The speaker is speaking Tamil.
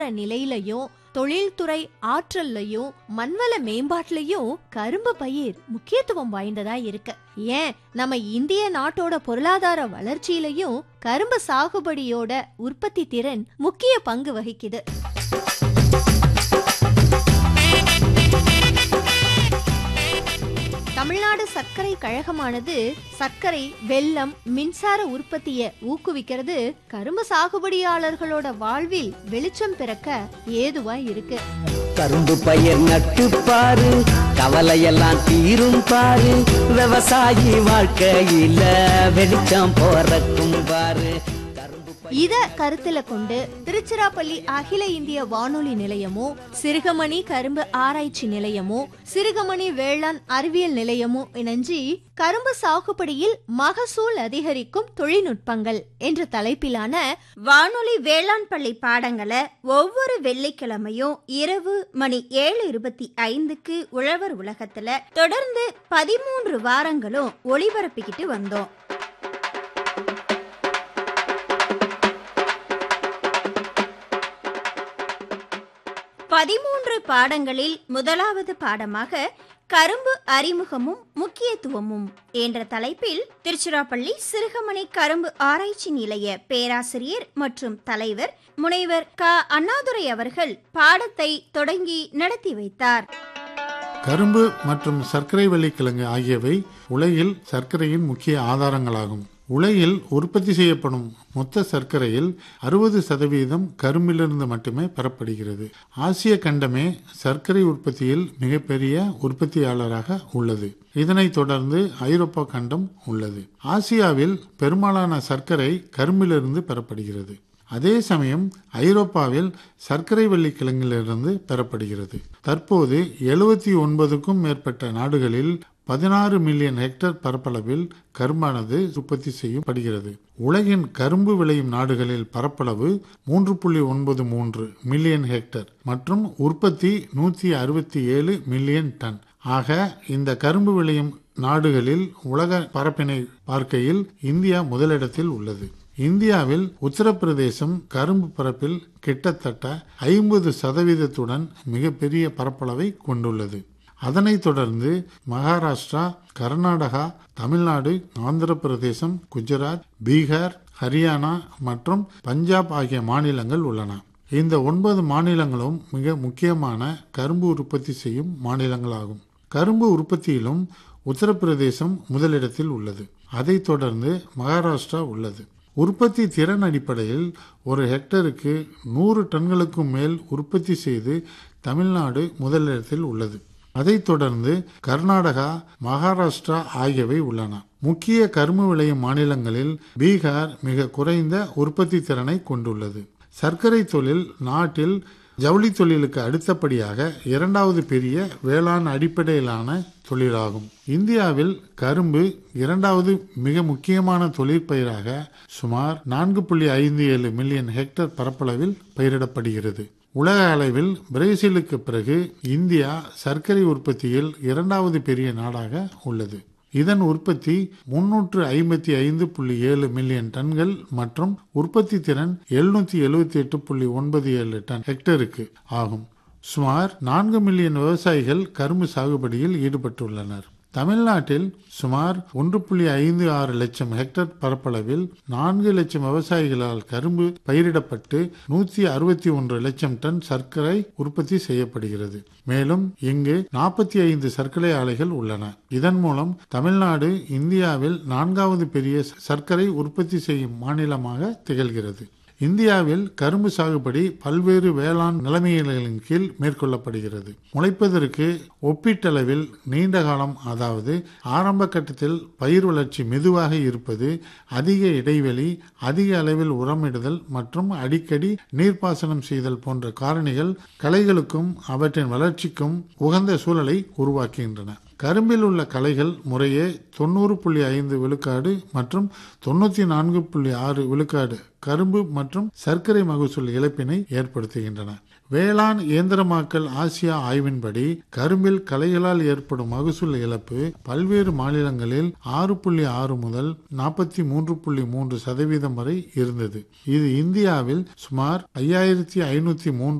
நிலையிலையும் தொழில்துறை ஆற்றல்லையும் மண்வள மேம்பாட்டுலயும் கரும்பு பயிர் முக்கியத்துவம் வாய்ந்ததா இருக்கு ஏன் நம்ம இந்திய நாட்டோட பொருளாதார வளர்ச்சியிலையும் கரும்பு சாகுபடியோட உற்பத்தி திறன் முக்கிய பங்கு வகிக்குது தமிழ்நாடு சர்க்கரை கழகமானது சர்க்கரை வெல்லம் மின்சார உற்பத்தியை ஊக்குவிக்கிறது கரும்பு சாகுபடியாளர்களோட வாழ்வில் வெளிச்சம் பிறக்க ஏதுவா இருக்கு கரும்பு பயிர் நட்டு பாரு கவலையெல்லாம் தீரும் பாரு விவசாயி வாழ்க்கையில வெளிச்சம் போறக்கும் பாரு கரும்பு பயிர் இத கருத்துல கொண்டு திருச்சிராப்பள்ளி அகில இந்திய வானொலி நிலையமும் சிறுகமணி கரும்பு ஆராய்ச்சி நிலையமும் சிறுகமணி வேளாண் அறிவியல் நிலையமும் இணைஞ்சி கரும்பு சாகுபடியில் மகசூல் அதிகரிக்கும் தொழில்நுட்பங்கள் என்ற தலைப்பிலான வானொலி வேளாண் பள்ளி பாடங்களை ஒவ்வொரு வெள்ளிக்கிழமையும் இரவு மணி ஏழு இருபத்தி ஐந்துக்கு உழவர் உலகத்துல தொடர்ந்து பதிமூன்று வாரங்களும் ஒளிபரப்பிக்கிட்டு வந்தோம் பதிமூன்று பாடங்களில் முதலாவது பாடமாக கரும்பு அறிமுகமும் முக்கியத்துவமும் என்ற தலைப்பில் திருச்சிராப்பள்ளி சிறுகமணி கரும்பு ஆராய்ச்சி நிலைய பேராசிரியர் மற்றும் தலைவர் முனைவர் க அண்ணாதுரை அவர்கள் பாடத்தை தொடங்கி நடத்தி வைத்தார் கரும்பு மற்றும் சர்க்கரை வெள்ளிக்கிழங்கு ஆகியவை உலகில் சர்க்கரையின் முக்கிய ஆதாரங்களாகும் உலகில் உற்பத்தி செய்யப்படும் மொத்த சர்க்கரையில் அறுபது சதவீதம் கரும்பிலிருந்து மட்டுமே பெறப்படுகிறது ஆசிய கண்டமே சர்க்கரை உற்பத்தியில் மிகப்பெரிய உற்பத்தியாளராக உள்ளது இதனைத் தொடர்ந்து ஐரோப்பா கண்டம் உள்ளது ஆசியாவில் பெரும்பாலான சர்க்கரை கரும்பிலிருந்து பெறப்படுகிறது அதே சமயம் ஐரோப்பாவில் சர்க்கரை வெள்ளிக்கிழங்கிலிருந்து பெறப்படுகிறது தற்போது எழுபத்தி ஒன்பதுக்கும் மேற்பட்ட நாடுகளில் பதினாறு மில்லியன் ஹெக்டேர் பரப்பளவில் கரும்பானது உற்பத்தி செய்யப்படுகிறது உலகின் கரும்பு விளையும் நாடுகளில் பரப்பளவு மூன்று புள்ளி ஒன்பது மூன்று மில்லியன் ஹெக்டேர் மற்றும் உற்பத்தி நூற்றி அறுபத்தி ஏழு மில்லியன் டன் ஆக இந்த கரும்பு விளையும் நாடுகளில் உலக பரப்பினை பார்க்கையில் இந்தியா முதலிடத்தில் உள்ளது இந்தியாவில் உத்தரப்பிரதேசம் கரும்பு பரப்பில் கிட்டத்தட்ட ஐம்பது சதவீதத்துடன் மிகப்பெரிய பரப்பளவை கொண்டுள்ளது அதனைத் தொடர்ந்து மகாராஷ்டிரா கர்நாடகா தமிழ்நாடு ஆந்திர பிரதேசம் குஜராத் பீகார் ஹரியானா மற்றும் பஞ்சாப் ஆகிய மாநிலங்கள் உள்ளன இந்த ஒன்பது மாநிலங்களும் மிக முக்கியமான கரும்பு உற்பத்தி செய்யும் மாநிலங்களாகும் கரும்பு உற்பத்தியிலும் உத்தரப்பிரதேசம் முதலிடத்தில் உள்ளது அதைத் தொடர்ந்து மகாராஷ்டிரா உள்ளது உற்பத்தி திறன் அடிப்படையில் ஒரு ஹெக்டருக்கு நூறு டன்களுக்கும் மேல் உற்பத்தி செய்து தமிழ்நாடு முதலிடத்தில் உள்ளது அதைத் தொடர்ந்து கர்நாடகா மகாராஷ்டிரா ஆகியவை உள்ளன முக்கிய கரும்பு விளையும் மாநிலங்களில் பீகார் மிக குறைந்த உற்பத்தி திறனை கொண்டுள்ளது சர்க்கரை தொழில் நாட்டில் ஜவுளி தொழிலுக்கு அடுத்தபடியாக இரண்டாவது பெரிய வேளாண் அடிப்படையிலான தொழிலாகும் இந்தியாவில் கரும்பு இரண்டாவது மிக முக்கியமான தொழிற்பயிராக சுமார் நான்கு புள்ளி ஐந்து ஏழு மில்லியன் ஹெக்டேர் பரப்பளவில் பயிரிடப்படுகிறது உலக அளவில் பிரேசிலுக்கு பிறகு இந்தியா சர்க்கரை உற்பத்தியில் இரண்டாவது பெரிய நாடாக உள்ளது இதன் உற்பத்தி முன்னூற்று ஐம்பத்தி ஐந்து புள்ளி ஏழு மில்லியன் டன்கள் மற்றும் உற்பத்தி திறன் எழுநூத்தி எழுபத்தி எட்டு புள்ளி ஒன்பது ஏழு டன் ஹெக்டருக்கு ஆகும் சுமார் நான்கு மில்லியன் விவசாயிகள் கரும்பு சாகுபடியில் ஈடுபட்டுள்ளனர் தமிழ்நாட்டில் சுமார் ஒன்று புள்ளி ஐந்து ஆறு லட்சம் ஹெக்டேர் பரப்பளவில் நான்கு லட்சம் விவசாயிகளால் கரும்பு பயிரிடப்பட்டு நூற்றி அறுபத்தி ஒன்று லட்சம் டன் சர்க்கரை உற்பத்தி செய்யப்படுகிறது மேலும் இங்கு நாற்பத்தி ஐந்து சர்க்கரை ஆலைகள் உள்ளன இதன் மூலம் தமிழ்நாடு இந்தியாவில் நான்காவது பெரிய சர்க்கரை உற்பத்தி செய்யும் மாநிலமாக திகழ்கிறது இந்தியாவில் கரும்பு சாகுபடி பல்வேறு வேளாண் நிலைமைகளின் கீழ் மேற்கொள்ளப்படுகிறது முளைப்பதற்கு ஒப்பீட்டளவில் நீண்ட காலம் அதாவது ஆரம்ப கட்டத்தில் பயிர் வளர்ச்சி மெதுவாக இருப்பது அதிக இடைவெளி அதிக அளவில் உரமிடுதல் மற்றும் அடிக்கடி நீர்ப்பாசனம் செய்தல் போன்ற காரணிகள் களைகளுக்கும் அவற்றின் வளர்ச்சிக்கும் உகந்த சூழலை உருவாக்குகின்றன கரும்பில் உள்ள களைகள் முறையே தொண்ணூறு புள்ளி ஐந்து விழுக்காடு மற்றும் தொண்ணூற்றி நான்கு புள்ளி ஆறு விழுக்காடு கரும்பு மற்றும் சர்க்கரை மகசூல் இழப்பினை ஏற்படுத்துகின்றன வேளாண் இயந்திரமாக்கல் ஆசியா ஆய்வின்படி கரும்பில் களைகளால் ஏற்படும் மகசூல் இழப்பு பல்வேறு மாநிலங்களில் ஆறு புள்ளி ஆறு முதல் நாற்பத்தி மூன்று புள்ளி மூன்று சதவீதம் வரை இருந்தது இது இந்தியாவில் சுமார் ஐயாயிரத்தி ஐநூத்தி மூன்று